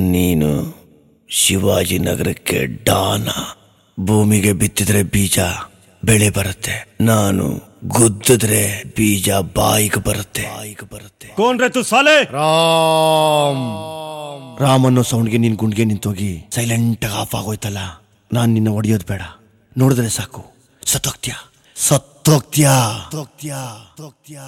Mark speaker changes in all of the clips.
Speaker 1: ನೀನು ಶಿವಾಜಿನಗರಕ್ಕೆ ಡಾನ ಭೂಮಿಗೆ ಬಿತ್ತಿದ್ರೆ ಬೀಜ ಬೆಳೆ ಬರುತ್ತೆ ನಾನು ಗುದ್ದಿದ್ರೆ ಬೀಜ ಬಾಯಿಗೆ ಬರುತ್ತೆ ಬಾಯಿಗೆ ಬರುತ್ತೆ
Speaker 2: कौन रे तू साले
Speaker 1: ರಾಮ್ ರಾಮ್ ಅನ್ನೋ ಸೌಂಡ್ಗೆ ನಿನ್ ಗುಂಡ್ಗೆ ನಿಂತೋಗಿ ಸೈಲೆಂಟ್ ಆಫ್ ಆಗೋಯ್ತಲ್ಲ ನಾನ್ ನಿನ್ನ ಹೊಡಿಯೋದು ಬೇಡ ನೋಡಿದ್ರೆ ಸಾಕು ಸತ್ತೋಗ್ತ್ಯಾ ಸತ್ತೋಗ್ತ್ಯಾ ಸತ್ತೋಗ್ತ್ಯಾ ಸತ್ತೋಗ್ತ್ಯಾ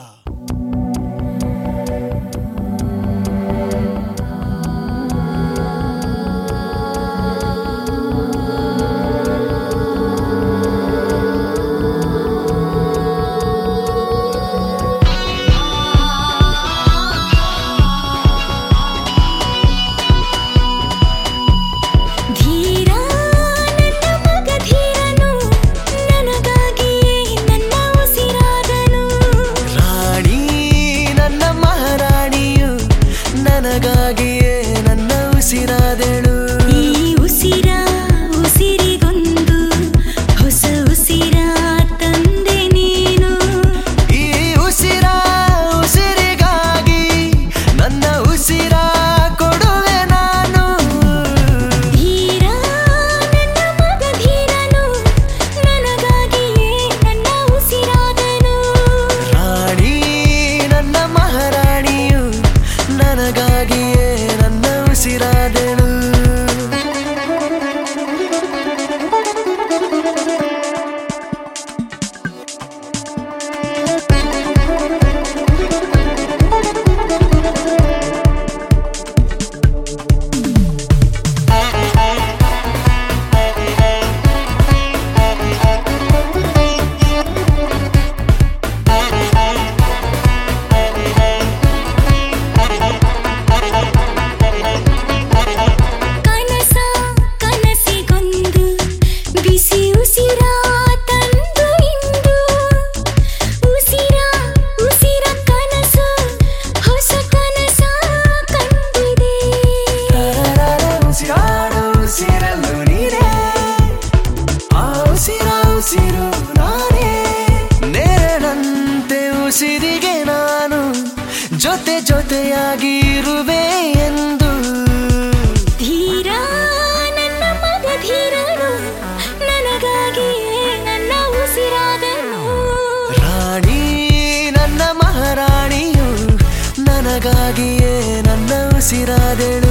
Speaker 3: ಧೀರ ನನ್ನ ಮಗ ಧೀರನು ನನಗಾಗಿಯೇ ನನ್ನ ಉಸಿರಾದನು
Speaker 4: ರಾಣಿ ನನ್ನ ಮಹಾರಾಣಿಯು ನನಗಾಗಿಯೇ ನನ್ನ ಉಸಿರಾದೆಳು
Speaker 3: ಈ ಉಸಿರ ಉಸಿರಿಗೊಂದು ಹೊಸ ಉಸಿರ ತಂದೆ ನೀನು
Speaker 4: ಈ ಉಸಿರ ಉಸಿರಿಗಾಗಿ ನನ್ನ ಉಸಿರ ಕೊಡುವೆ ನಾನು
Speaker 3: ಧೀರ ನನ್ನ ಮಗ ಧೀರನು ನನಗಾಗಿಯೇ ನನ್ನ ಉಸಿರಾದನು
Speaker 4: ರಾಣಿ ನನ್ನ ಮಹಾರಾಣಿಯು ನನಗಾಗಿಯೇ ನನ್ನ ಉಸಿರಾದೆಳು
Speaker 3: ಕನಸ ಕನಸಿಗೊಂದು ಬಿಸಿ ಉಸಿರ ತಂದು ಇಂದು ಉಸಿರ ಉಸಿರ ಕನಸು ಹೊಸ ಕನಸ ಕಂಡಿದೆ
Speaker 4: ಉಸಿರಾಡು ಉಸಿರಲ್ಲು ನೀನೇ ಆ ಉಸಿರ ಉಸಿರು ನಾನೇ ನೇರಳಂತೆ ಉಸಿರಿಗೆ ನಾನು ಜೊತೆ ಜೊತೆಯಾಗಿ ಇರುವೆ ಎಂದು
Speaker 3: ಧೀರ ನನ್ನ ಮಗ ಧೀರನು ನನಗಾಗಿಯೇ ನನ್ನ ಉಸಿರಾದನು
Speaker 4: ರಾಣಿ ನನ್ನ ಮಹಾರಾಣಿಯು ನನಗಾಗಿಯೇ ನನ್ನ ಉಸಿರಾದೆಳು